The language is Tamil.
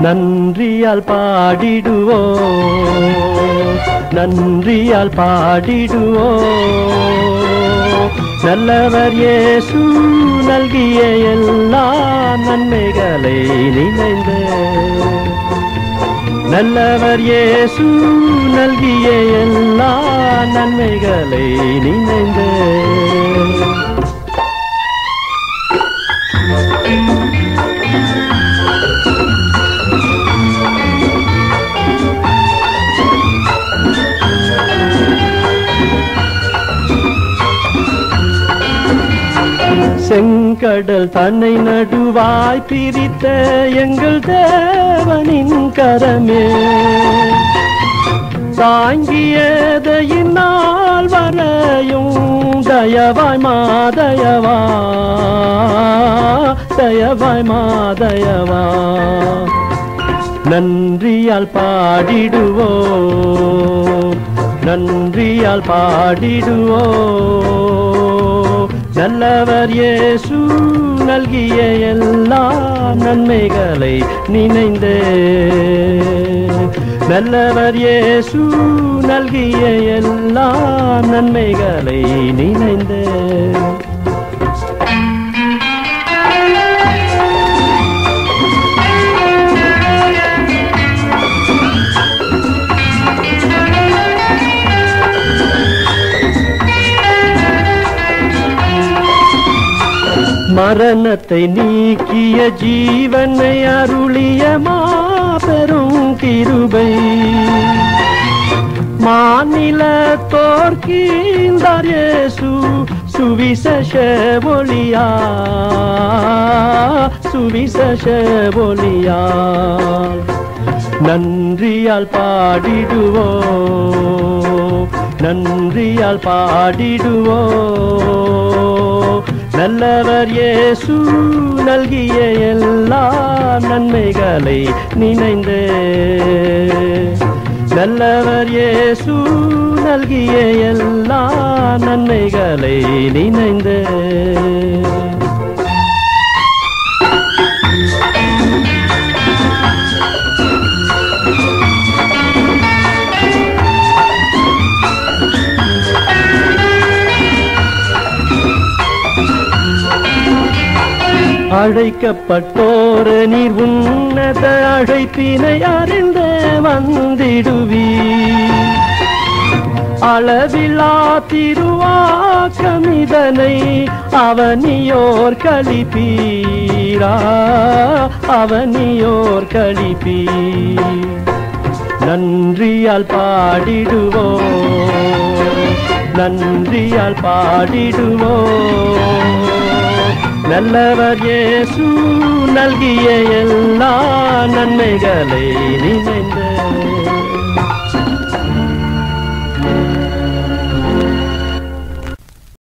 நன்றியால் பாடிடுவோ நன்றியால் பாடிடுவோ நல்லவர் இயேசு நல்கிய எல்லா நன்மைகளை நினைந்து நல்லவர் இயேசு நல்கிய எல்லா நன்மைகளை நினைந்து செங்கடல் தன்னை நடுவாய் பிரித்த எங்கள் தேவனின் கரமே தாங்கியதையின் நாள் வரையும் தயவாய் மாதயவா தயவாய் மாதயவா நன்றியால் பாடிடுவோ நன்றியால் பாடிடுவோ நல்லவர் இயேசு நல்கிய எல்லா நன்மைகளை நினைந்தே நல்லவர் இயேசு நல்கிய எல்லா நன்மைகளை நினைந்தே மரணத்தை நீக்கிய ஜீவனை அருளிய மாபெரும் கிருபை மாநில தோற்கின்றார் இயேசு சுவிசேஷ ஒளியா சுவிசேஷ ஒளியா நன்றியால் பாடிடுவோ நன்றியால் பாடிடுவோ நல்லவர் இயேசு நல்கிய எல்லா நன்மைகளை நினைந்து நல்லவர் இயேசு நல்கிய எல்லா நன்மைகளை நினைந்து அழைக்கப்பட்டோர் நீர் உன்னத அழைப்பினை அறிந்து வந்திடுவீ அளவிலா திருவாக்கமிதனை அவனியோர் கழிப்பீரா அவனியோர் கழிப்பீ நன்றியால் பாடிடுவோ நன்றியால் பாடிடுவோ நல்லவர் இயேசு நல்கிய எல்லா நன்மைகளை